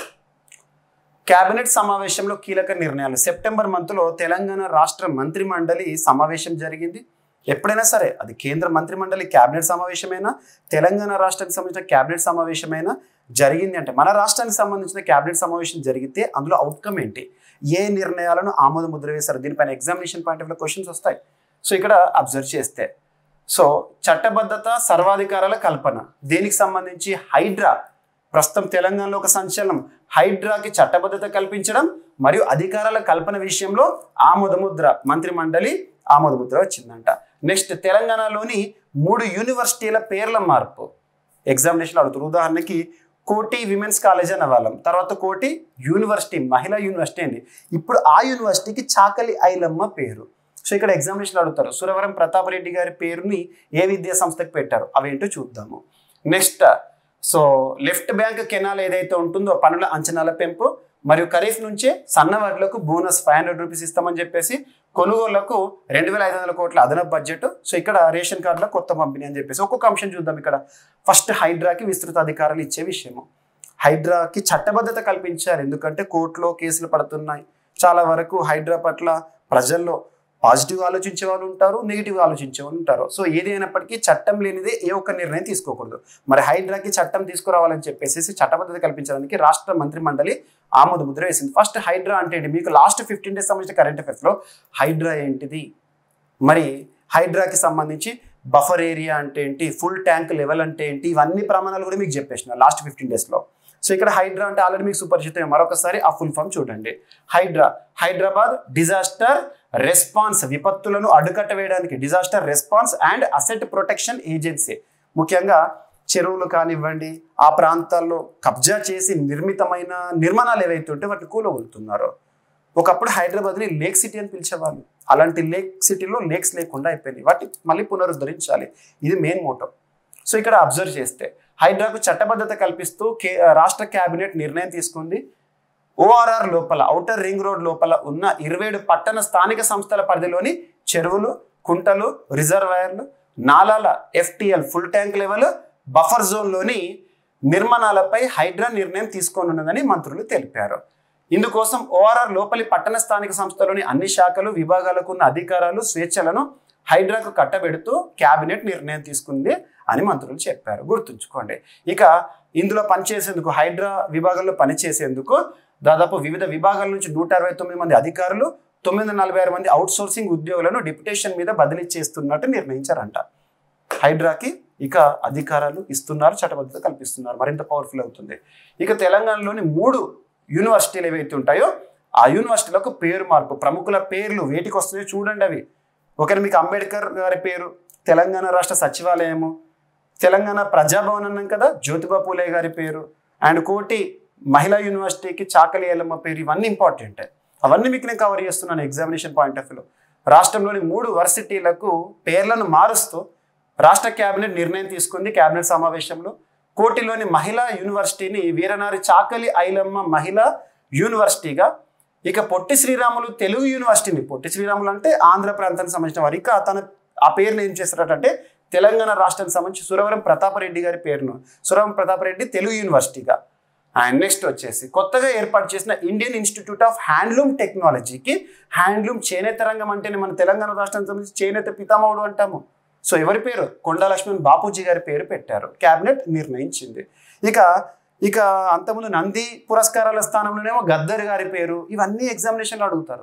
A: కేబినెట్ సమావేశంలో కీలక నిర్ణయాలు సెప్టెంబర్ మంత్లో తెలంగాణ రాష్ట్ర మంత్రి మండలి సమావేశం జరిగింది ఎప్పుడైనా సరే అది కేంద్ర మంత్రి మండలి కేబినెట్ సమావేశమైనా తెలంగాణ రాష్ట్రానికి సంబంధించిన కేబినెట్ సమావేశమైనా జరిగింది అంటే మన రాష్ట్రానికి సంబంధించిన కేబినెట్ సమావేశం జరిగితే అందులో అవుట్కమ్ ఏంటి ఏ నిర్ణయాలను ఆమోద ముద్ర వేశారు దీనిపైన ఎగ్జామినేషన్ పాయింట్ ఆఫ్ క్వశ్చన్స్ వస్తాయి సో ఇక్కడ అబ్జర్వ్ చేస్తే సో చట్టబద్ధత సర్వాధికారాల కల్పన దీనికి సంబంధించి హైడ్రా ప్రస్తుతం తెలంగాణలో ఒక సంచలనం హైడ్రాకి చట్టబద్ధత కల్పించడం మరియు అధికారాల కల్పన విషయంలో ఆమోదముద్ర మంత్రి మండలి ఆమోదముద్ర వచ్చిందంట నెక్స్ట్ తెలంగాణలోని మూడు యూనివర్సిటీల పేర్ల మార్పు ఎగ్జామినేషన్ అడుగుతారు ఉదాహరణకి కోటి విమెన్స్ కాలేజ్ అనే వాళ్ళం తర్వాత కోటి యూనివర్సిటీ మహిళా యూనివర్సిటీ అండి ఇప్పుడు ఆ యూనివర్సిటీకి చాకలి ఐలమ్మ పేరు సో ఇక్కడ ఎగ్జామినేషన్ అడుగుతారు సురవరం ప్రతాపరెడ్డి గారి పేరుని ఏ విద్యా సంస్థకు పెట్టారు అవేంటో చూద్దాము next so left bank canal ఏదైతే ఉంటుందో పనుల అంచనాల పెంపు మరియు ఖరీఫ్ నుంచే సన్న వడ్లకు బోనస్ ఫైవ్ హండ్రెడ్ రూపీస్ ఇస్తామని చెప్పేసి కొనుగోళ్లకు రెండు వేల ఐదు వందల కోట్ల అదనపు బడ్జెట్ సో ఇక్కడ రేషన్ కార్డులో కొత్త పంపిణీ అని చెప్పేసి ఒక్కొక్క అంశం చూద్దాం ఇక్కడ ఫస్ట్ హైడ్రాకి విస్తృత అధికారాలు ఇచ్చే విషయము హైడ్రాకి చట్టబద్ధత కల్పించారు ఎందుకంటే కోర్టులో కేసులు పడుతున్నాయి చాలా వరకు హైడ్రా పట్ల ప్రజల్లో పాజిటివ్ ఆలోచించే వాళ్ళు ఉంటారు నెగిటివ్ ఆలోచించే వాళ్ళు ఉంటారు సో ఏది అయినప్పటికీ చట్టం లేనిదే ఏ ఒక్క నిర్ణయం తీసుకోకూడదు మరి హైడ్రాకి చట్టం తీసుకురావాలని చెప్పేసి చట్టబద్ధత కల్పించడానికి రాష్ట్ర మంత్రి మండలి ఆమోద ముద్ర వేసింది ఫస్ట్ హైడ్రా అంటే ఏంటి మీకు లాస్ట్ ఫిఫ్టీన్ డేస్ సంబంధించిన కరెంట్ అఫైర్స్లో హైడ్రా ఏంటిది మరి హైడ్రాకి సంబంధించి బఫర్ ఏరియా అంటే ఏంటి ఫుల్ ట్యాంక్ లెవెల్ అంటే ఏంటి ఇవన్నీ ప్రమాణాలు కూడా మీకు చెప్పేసిన లాస్ట్ ఫిఫ్టీన్ డేస్లో సో ఇక్కడ హైడ్రా అంటే ఆల్రెడీ మీకు సుపరిచితం మరొకసారి ఆ ఫుల్ ఫామ్ చూడండి హైడ్రా హైదరాబాద్ డిజాస్టర్ రెస్పాన్స్ విపత్తులను అడ్డుకట్ట వేయడానికి disaster response and asset protection agency ముఖ్యంగా చెరువులు కానివ్వండి ఆ ప్రాంతాల్లో కబ్జా చేసి నిర్మితమైన నిర్మాణాలు ఏవైతే ఉంటే వాటిని కూలగొలుతున్నారో ఒకప్పుడు హైదరాబాద్ని లేక్ సిటీ అని పిలిచేవాళ్ళు అలాంటి లేక్ సిటీలో లేక్స్ లేకుండా అయిపోయినాయి వాటి మళ్ళీ పునరుద్ధరించాలి ఇది మెయిన్ మోటో సో ఇక్కడ అబ్జర్వ్ చేస్తే హైడ్రాకు చట్టబద్ధత కల్పిస్తూ కే రాష్ట్ర కేబినెట్ నిర్ణయం తీసుకుంది ఓఆర్ఆర్ లోపల ఔటర్ రింగ్ రోడ్ లోపల ఉన్న ఇరవై ఏడు పట్టణ స్థానిక సంస్థల పరిధిలోని చెరువులు కుంటలు రిజర్వాయర్లు నాలాల FTL full tank level buffer జోన్లోని నిర్మాణాలపై హైడ్రా నిర్ణయం తీసుకోనున్నదని మంత్రులు తెలిపారు ఇందుకోసం ఓఆర్ఆర్ లోపలి పట్టణ స్థానిక సంస్థలోని అన్ని శాఖలు విభాగాలకు ఉన్న అధికారాలు స్వేచ్ఛలను హైడ్రాకు కట్టబెడుతూ కేబినెట్ నిర్ణయం తీసుకుంది అని మంత్రులు చెప్పారు గుర్తుంచుకోండి ఇక ఇందులో పనిచేసేందుకు హైడ్రా విభాగంలో పనిచేసేందుకు దాదాపు వివిధ విభాగాల నుంచి నూట అరవై తొమ్మిది మంది అధికారులు తొమ్మిది వందల నలభై ఆరు మంది అవుట్ సోర్సింగ్ ఉద్యోగులను డిప్యుటేషన్ మీద బదిలీ చేస్తున్నట్టు నిర్ణయించారంట హైడ్రాకి ఇక అధికారాలు ఇస్తున్నారు చట్టబద్ధత కల్పిస్తున్నారు మరింత పవర్ఫుల్ అవుతుంది ఇక తెలంగాణలోని మూడు యూనివర్సిటీలు ఏవైతే ఉంటాయో ఆ యూనివర్సిటీలకు పేరు మార్పు ప్రముఖుల పేర్లు వేటికి వస్తున్నాయో చూడండి అవి ఒకరి మీకు అంబేద్కర్ గారి పేరు తెలంగాణ రాష్ట్ర సచివాలయము తెలంగాణ ప్రజాభవన్ అన్నాం కదా జ్యోతిబా పూలే గారి పేరు అండ్ కోటి మహిళా యూనివర్సిటీకి చాకలి ఎల్లమ్మ పేరు ఇవన్నీ ఇంపార్టెంట్ అవన్నీ మీకు నేను కవర్ చేస్తున్నాను ఎగ్జామినేషన్ పాయింట్ ఆఫ్ వ్యూలో రాష్ట్రంలోని మూడు వర్సిటీలకు పేర్లను మారుస్తూ రాష్ట్ర కేబినెట్ నిర్ణయం తీసుకుంది కేబినెట్ సమావేశంలో కోటిలోని మహిళా యూనివర్సిటీని వీరనారి చాకలి ఐలమ్మ మహిళా యూనివర్సిటీగా ఇక పొట్టి శ్రీరాములు తెలుగు యూనివర్సిటీని పొట్టి శ్రీరాములు అంటే ఆంధ్ర ప్రాంతానికి సంబంధించిన వారు ఇక తన ఆ పేరుని ఏం చేస్తారంటే తెలంగాణ రాష్ట్రానికి సంబంధించి సురవరం ప్రతాపరెడ్డి గారి పేరును సురవరం ప్రతాపరెడ్డి తెలుగు యూనివర్సిటీగా అండ్ నెక్స్ట్ వచ్చేసి కొత్తగా ఏర్పాటు చేసిన ఇండియన్ ఇన్స్టిట్యూట్ ఆఫ్ హ్యాండ్లూమ్ టెక్నాలజీకి హ్యాండ్లూమ్ చేనేత రంగం అంటేనే మన తెలంగాణ రాష్ట్రానికి సంబంధించి చేనేత పితామహుడు అంటాము సో ఎవరి పేరు కొండా లక్ష్మణ్ బాపూజీ గారి పేరు పెట్టారు క్యాబినెట్ నిర్ణయించింది ఇక ఇక అంతకుముందు నంది పురస్కారాల స్థానంలోనేమో గద్దర్ గారి పేరు ఇవన్నీ ఎగ్జామినేషన్లో అడుగుతారు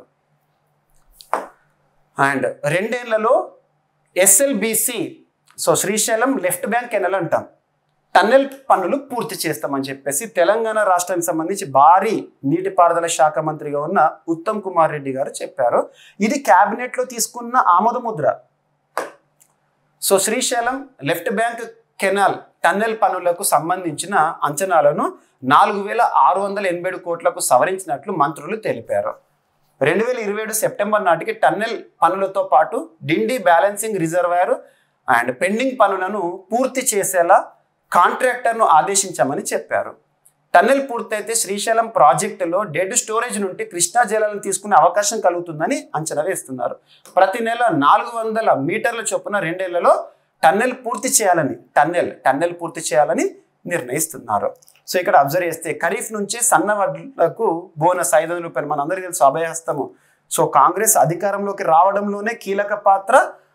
A: అండ్ రెండేళ్లలో SLBC so Srisailam left bank canal అంటాం టన్నెల్ పనులు పూర్తి చేస్తామని చెప్పేసి తెలంగాణ రాష్ట్రానికి సంబంధించి భారీ నీటిపారుదల శాఖ మంత్రిగా ఉన్న ఉత్తమ్ కుమార్ రెడ్డి గారు చెప్పారు ఇది క్యాబినెట్లో తీసుకున్న ఆమోద ముద్ర so Srisailam left bank canal tunnel పనులకు సంబంధించిన అంచనాలను నాలుగు వేల ఆరు వందల ఎనభై ఏడు కోట్లకు సవరించినట్లు మంత్రులు తెలిపారు రెండు వేల ఇరవై ఏడు సెప్టెంబర్ నాటికి టన్నెల్ పనులతో పాటు Dindi balancing reservoir and pending పనులను పూర్తి చేసేలా కాంట్రాక్టర్ను ఆదేశించామని చెప్పారు టన్నెల్ పూర్తయితే శ్రీశైలం ప్రాజెక్టులో డెడ్ స్టోరేజ్ నుండి కృష్ణా జలాలను తీసుకునే అవకాశం కలుగుతుందని అంచనా వేస్తున్నారు ప్రతి నెల నాలుగు వందల మీటర్ల చొప్పున రెండేళ్లలో టన్నెల్ పూర్తి చేయాలని టన్నెల్ టన్నెల్ పూర్తి చేయాలని నిర్ణయిస్తున్నారు సో ఇక్కడ అబ్జర్వ్ చేస్తే ఖరీఫ్ నుంచి సన్న వడ్లకు బోనస్ ఐదు వందల రూపాయలు మన అందరికీ తెలుసు అభయహస్తము సో కాంగ్రెస్ అధికారంలోకి రావడంలోనే కీలక పాత్ర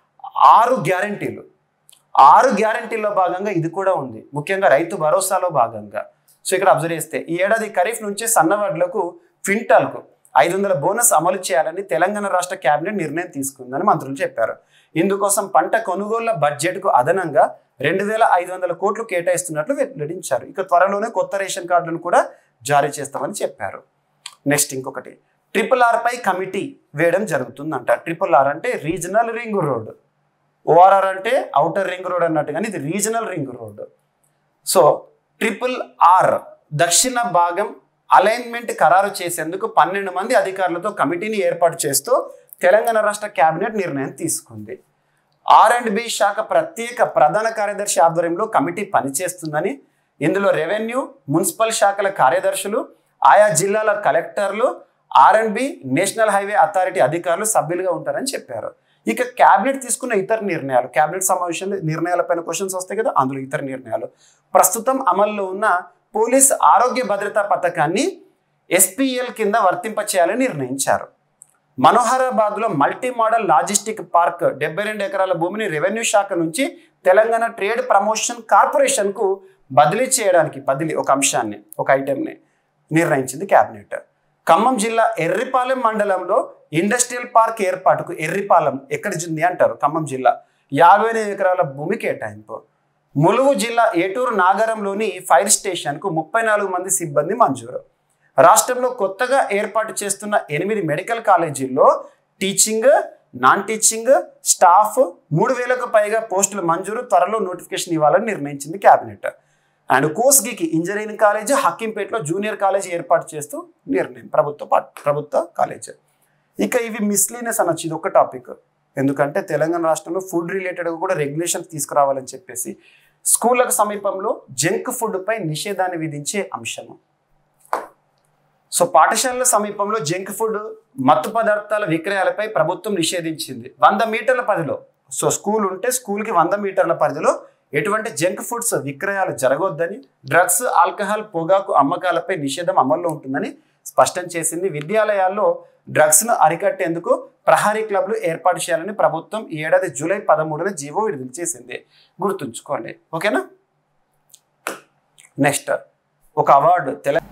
A: ఆరు గ్యారంటీలు ఆరు గ్యారంటీల్లో భాగంగా ఇది కూడా ఉంది ముఖ్యంగా రైతు భరోసాలో భాగంగా సో ఇక్కడ అబ్జర్వ్ చేస్తే ఈ ఏడాది ఖరీఫ్ నుంచి సన్నవడ్లకు క్వింటాల్కు ఐదు వందల బోనస్ అమలు చేయాలని తెలంగాణ రాష్ట్ర కేబినెట్ నిర్ణయం తీసుకుందని మంత్రులు చెప్పారు ఇందుకోసం పంట కొనుగోళ్ల బడ్జెట్కు అదనంగా రెండు వేల ఐదు వందల కోట్లు కేటాయిస్తున్నట్లు వెల్లడించారు ఇక త్వరలోనే కొత్త రేషన్ కార్డులను కూడా జారీ చేస్తామని చెప్పారు నెక్స్ట్ ఇంకొకటి ట్రిపుల్ ఆర్ పై కమిటీ వేయడం జరుగుతుందంట ట్రిపుల్ ఆర్ అంటే రీజనల్ రింగ్ రోడ్ ఓఆర్ఆర్ అంటే అవుటర్ రింగ్ రోడ్ అన్నట్టు కానీ ఇది regional ring road so triple R దక్షిణ భాగం అలైన్మెంట్ ఖరారు చేసేందుకు పన్నెండు మంది అధికారులతో కమిటీని ఏర్పాటు చేస్తూ తెలంగాణ రాష్ట్ర కేబినెట్ నిర్ణయం తీసుకుంది ఆర్ అండ్ బి శాఖ ప్రత్యేక ప్రధాన కార్యదర్శి ఆధ్వర్యంలో కమిటీ పనిచేస్తుందని ఇందులో రెవెన్యూ మున్సిపల్ శాఖల కార్యదర్శులు ఆయా జిల్లాల కలెక్టర్లు R and B national highway authority అధికారులు సభ్యులుగా ఉంటారని చెప్పారు ఇక క్యాబినెట్ తీసుకున్న ఇతర నిర్ణయాలు క్యాబినెట్ సమావేశంలో నిర్ణయాలపైన క్వశ్చన్స్ వస్తాయి కదా అందులో ఇతర నిర్ణయాలు ప్రస్తుతం అమల్లో ఉన్న పోలీస్ ఆరోగ్య భద్రతా పథకాన్ని ఎస్పీఎల్ కింద వర్తింపచేయాలని నిర్ణయించారు మనోహరాబాద్లో మల్టీ మోడల్ లాజిస్టిక్ పార్క్ డెబ్బై రెండు ఎకరాల భూమిని రెవెన్యూ శాఖ నుంచి తెలంగాణ ట్రేడ్ ప్రమోషన్ కార్పొరేషన్కు బదిలీ చేయడానికి బదిలీ ఒక అంశాన్ని ఒక ఐటెంని నిర్ణయించింది కేబినెట్ ఖమ్మం జిల్లా ఎర్రిపాలెం మండలంలో ఇండస్ట్రియల్ పార్క్ ఏర్పాటుకు ఎర్రిపాలెం ఎక్కడ ఉంది అంటారు ఖమ్మం జిల్లా యాభై ఎనిమిది ఎకరాల భూమి కేటాయింపు ములుగు జిల్లా ఏటూరు నాగరంలోని ఫైర్ స్టేషన్కు ముప్పై నాలుగు మంది సిబ్బంది మంజూరు రాష్ట్రంలో కొత్తగా ఏర్పాటు చేస్తున్న ఎనిమిది మెడికల్ కాలేజీల్లో టీచింగ్ నాన్ టీచింగ్ స్టాఫ్ మూడు వేలకు పైగా పోస్టులు మంజూరు త్వరలో నోటిఫికేషన్ ఇవ్వాలని నిర్ణయించింది కేబినెట్ అండ్ కోస్గికి ఇంజనీరింగ్ కాలేజ్ హక్కింపేటలో జూనియర్ కాలేజ్ ఏర్పాటు చేస్తూ నిర్ణయం ప్రభుత్వ పా- ప్రభుత్వ కాలేజ్ ఇక ఇవి మిస్లీనెస్ అనొచ్చు ఇది ఒక టాపిక్ ఎందుకంటే తెలంగాణ రాష్ట్రంలో ఫుడ్ రిలేటెడ్గా కూడా రెగ్యులేషన్స్ తీసుకురావాలని చెప్పేసి స్కూళ్ళకు సమీపంలో జంక్ ఫుడ్ పై నిషేధాన్ని విధించే అంశము సో పాఠశాలల సమీపంలో జంక్ ఫుడ్ మత్తు పదార్థాల విక్రయాలపై ప్రభుత్వం నిషేధించింది వంద మీటర్ల పరిధిలో సో స్కూల్ ఉంటే స్కూల్కి వంద మీటర్ల పరిధిలో ఎటువంటి జంక్ ఫుడ్స్ విక్రయాలు జరగొద్దని డ్రగ్స్ ఆల్కహాల్ పొగాకు అమ్మకాలపై నిషేధం అమల్లో ఉంటుందని స్పష్టం చేసింది విద్యాలయాల్లో డ్రగ్స్ను అరికట్టేందుకు ప్రహారీ క్లబ్లు ఏర్పాటు చేయాలని ప్రభుత్వం ఈ ఏడాది జూలై పదమూడున జీవో విడుదల చేసింది గుర్తుంచుకోండి ఓకేనా నెక్స్ట్ ఒక అవార్డు తెలంగాణ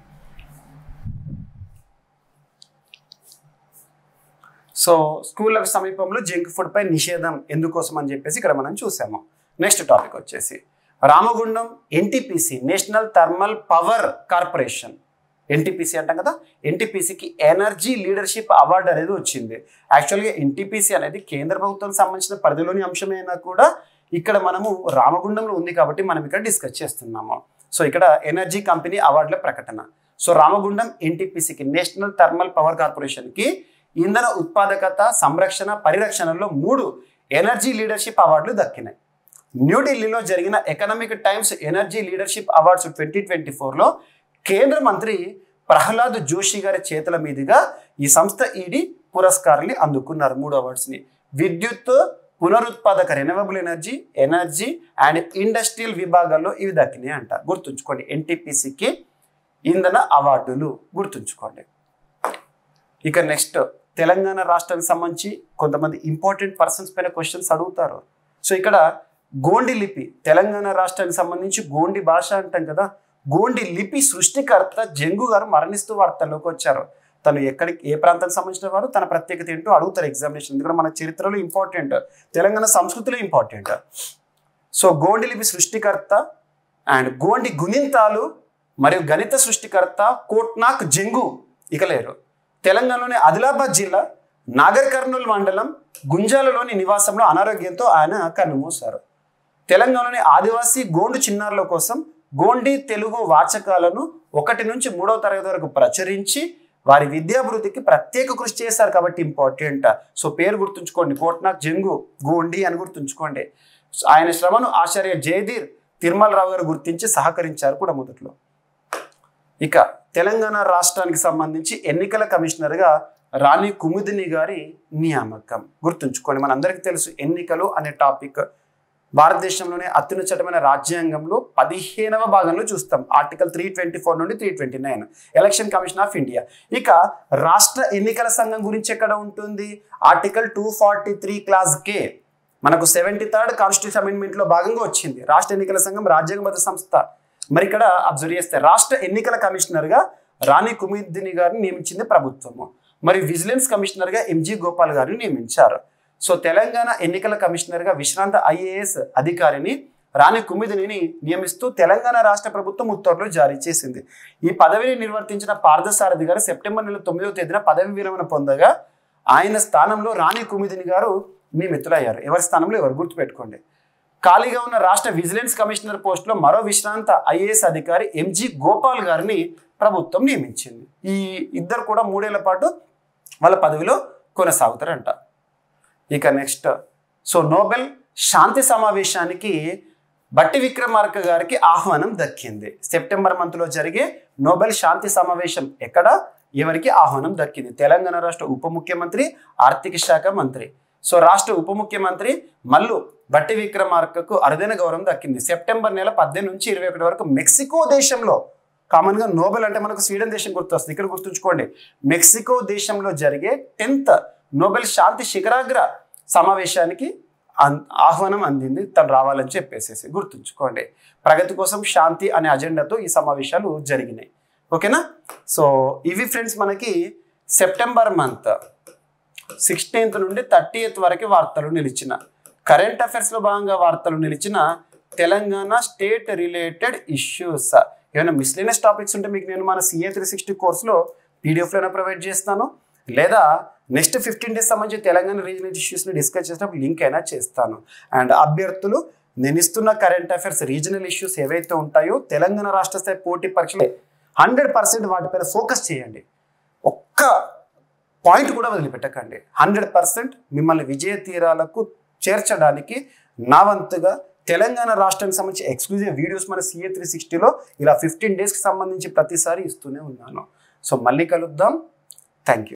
A: సో స్కూళ్ళకు సమీపంలో జంక్ ఫుడ్ పై నిషేధం ఎందుకోసం అని చెప్పేసి ఇక్కడ మనం చూసాము నెక్స్ట్ టాపిక్ వచ్చేసి Ramagundam NTPC national thermal power corporation NTPC అంటాం కదా ఎన్టీపీసీకి ఎనర్జీ లీడర్షిప్ అవార్డు అనేది వచ్చింది యాక్చువల్గా ఎన్టీపీసీ అనేది కేంద్ర ప్రభుత్వం సంబంధించిన పరిధిలోని అంశమైనా కూడా ఇక్కడ మనము రామగుండంలో ఉంది కాబట్టి మనం ఇక్కడ డిస్కస్ చేస్తున్నాము సో ఇక్కడ ఎనర్జీ కంపెనీ అవార్డుల ప్రకటన సో రామగుండం ఎన్టీపీసీకి నేషనల్ థర్మల్ పవర్ కార్పొరేషన్కి ఇంధన ఉత్పాదకత సంరక్షణ పరిరక్షణలో మూడు ఎనర్జీ లీడర్షిప్ అవార్డులు దక్కినాయి న్యూఢిల్లీలో జరిగిన economic times energy leadership awards twenty twenty ఫోర్లో కేంద్ర మంత్రి ప్రహ్లాద్ జోషి గారి చేతుల మీదుగా ఈ సంస్థ ఈడీ పురస్కారాన్ని అందుకున్నారు మూడు అవార్డ్స్ని విద్యుత్ పునరుత్పాదక renewable energy energy and industrial విభాగాల్లో ఇవి దక్కినాయి అంట గుర్తుంచుకోండి ఎన్టీపీసీకి ఇంధన అవార్డులు గుర్తుంచుకోండి ఇక నెక్స్ట్ తెలంగాణ రాష్ట్రానికి సంబంధించి కొంతమంది ఇంపార్టెంట్ పర్సన్స్ పైన క్వశ్చన్స్ అడుగుతారు సో ఇక్కడ గోండి లిపి తెలంగాణ రాష్ట్రానికి సంబంధించి గోండి భాష అంటాం కదా గోండి లిపి సృష్టికర్త జంగు గారు మరణిస్తూ వార్తల్లోకి వచ్చారు తను ఎక్కడికి ఏ ప్రాంతానికి సంబంధించిన వారు తన ప్రత్యేకత ఏంటో అడుగుతారు ఎగ్జామినేషన్ ఎందుకంటే మన చరిత్రలో ఇంపార్టెంట్ తెలంగాణ సంస్కృతిలో ఇంపార్టెంట్ సో గోండి లిపి సృష్టికర్త అండ్ గోండి గుణింతాలు మరియు గణిత సృష్టికర్త కోట్నాక్ జంగు ఇక లేరు తెలంగాణలోని ఆదిలాబాద్ జిల్లా నాగర్ కర్నూలు మండలం గుంజాలలోని నివాసంలో అనారోగ్యంతో ఆయన కన్నుమూశారు తెలంగాణలోని ఆదివాసీ గోండు చిన్నారుల కోసం గోండి తెలుగు వాచకాలను ఒకటి నుంచి మూడో తరగతి వరకు ప్రచురించి వారి విద్యాభివృద్ధికి ప్రత్యేక కృషి చేశారు కాబట్టి ఇంపార్టెంట్ సో పేరు గుర్తుంచుకోండి కోట్నాక్ జంగు గోండి అని గుర్తుంచుకోండి ఆయన శ్రమను ఆచార్య జయధీర్ తిరుమలరావు గారు గుర్తించి సహకరించారు కూడా మొదట్లో ఇక తెలంగాణ రాష్ట్రానికి సంబంధించి ఎన్నికల కమిషనర్గా రాణి కుముదిని గారి నియామకం గుర్తుంచుకోండి మనందరికీ తెలుసు ఎన్నికలు అనే టాపిక్ భారతదేశంలోనే అత్యున్నతమైన రాజ్యాంగంలో పదిహేనవ భాగంలో చూస్తాం ఆర్టికల్ త్రీ ట్వంటీ ఫోర్ నుండి three twenty nine election commission of India ఇక రాష్ట్ర ఎన్నికల సంఘం గురించి ఎక్కడ ఉంటుంది article two forty three clause K మనకు సెవెంటీ థర్డ్ కాన్స్టిట్యూషన్ అమెండ్మెంట్లో భాగంగా వచ్చింది రాష్ట్ర ఎన్నికల సంఘం రాజ్యాంగబద్ధ సంస్థ మరి ఇక్కడ అబ్జర్వ్ చేస్తే రాష్ట్ర ఎన్నికల కమిషనర్గా రాణి కుమిద్దిని గారిని నియమించింది ప్రభుత్వము మరి విజిలెన్స్ కమిషనర్గా ఎంజి గోపాల్ గారిని నియమించారు సో తెలంగాణ ఎన్నికల కమిషనర్గా విశ్రాంత ఐఏఎస్ అధికారిని రాణి కుమిదిని నియమిస్తూ తెలంగాణ రాష్ట్ర ప్రభుత్వం ఉత్తర్వులు జారీ చేసింది ఈ పదవిని నిర్వర్తించిన పార్థసారథి గారు సెప్టెంబర్ నెల తొమ్మిదవ తేదీన పదవి విరమణ పొందగా ఆయన స్థానంలో రాణి కుమిదిని గారు నియమితులయ్యారు ఎవరి స్థానంలో ఎవరు గుర్తుపెట్టుకోండి ఖాళీగా ఉన్న రాష్ట్ర విజిలెన్స్ కమిషనర్ పోస్టులో మరో విశ్రాంత ఐఏఎస్ అధికారి ఎంజి గోపాల్ గారిని ప్రభుత్వం నియమించింది ఈ ఇద్దరు కూడా మూడేళ్ల పాటు వాళ్ళ పదవిలో కొనసాగుతారంట ఇక నెక్స్ట్ సో నోబెల్ శాంతి సమావేశానికి బట్టి విక్రమార్క గారికి ఆహ్వానం దక్కింది సెప్టెంబర్ మంత్లో జరిగే నోబెల్ శాంతి సమావేశం ఎక్కడ ఎవరికి ఆహ్వానం దక్కింది తెలంగాణ రాష్ట్ర ఉప ముఖ్యమంత్రి ఆర్థిక శాఖ మంత్రి సో రాష్ట్ర ఉప ముఖ్యమంత్రి మల్లు బట్టి విక్రమార్కకు అరుదైన గౌరవం దక్కింది సెప్టెంబర్ నెల పద్దెనిమిది నుంచి ఇరవై ఒకటి వరకు మెక్సికో దేశంలో కామన్గా నోబెల్ అంటే మనకు స్వీడన్ దేశం గుర్తొస్తుంది ఇక్కడ గుర్తుంచుకోండి మెక్సికో దేశంలో జరిగే టెన్త్ నోబెల్ శాంతి శిఖరాగ్ర సమావేశానికి అన్- ఆహ్వానం అందింది తను రావాలని చెప్పేసేసి గుర్తుంచుకోండి ప్రగతి కోసం శాంతి అనే అజెండాతో ఈ సమావేశాలు జరిగినాయి ఓకేనా సో ఇవి ఫ్రెండ్స్ మనకి సెప్టెంబర్ మంత్ సిక్స్టీన్త్ నుండి థర్టీఎత్ వరకు వార్తలు నిలిచిన కరెంట్ అఫైర్స్లో భాగంగా వార్తలు నిలిచిన తెలంగాణ స్టేట్ రిలేటెడ్ ఇష్యూస్ ఏమైనా మిస్లీనియస్ టాపిక్స్ ఉంటే మీకు నేను మన సిఏ త్రీ సిక్స్టీ కోర్సులో పీడిఎఫ్లోనే ప్రొవైడ్ చేస్తాను లేదా నెక్స్ట్ ఫిఫ్టీన్ డేస్ సంబంధించి తెలంగాణ రీజనల్ ఇష్యూస్ని డిస్కస్ చేసినప్పుడు లింక్ అయినా చేస్తాను అండ్ అభ్యర్థులు నేను ఇస్తున్న కరెంట్ అఫైర్స్ రీజనల్ ఇష్యూస్ ఏవైతే ఉంటాయో తెలంగాణ రాష్ట్ర స్థాయి పోటీ పరీక్షలు హండ్రెడ్ పర్సెంట్ వాటిపైన ఫోకస్ చేయండి ఒక్క పాయింట్ కూడా వదిలిపెట్టకండి హండ్రెడ్ పర్సెంట్ మిమ్మల్ని విజయ తీరాలకు చేర్చడానికి నా వంతుగా తెలంగాణ రాష్ట్రానికి సంబంధించి ఎక్స్క్లూజివ్ వీడియోస్ మన సిఏ త్రీ సిక్స్టీలో ఇలా ఫిఫ్టీన్ డేస్కి సంబంధించి ప్రతిసారి ఇస్తూనే ఉన్నాను సో మళ్ళీ కలుద్దాం థ్యాంక్ యూ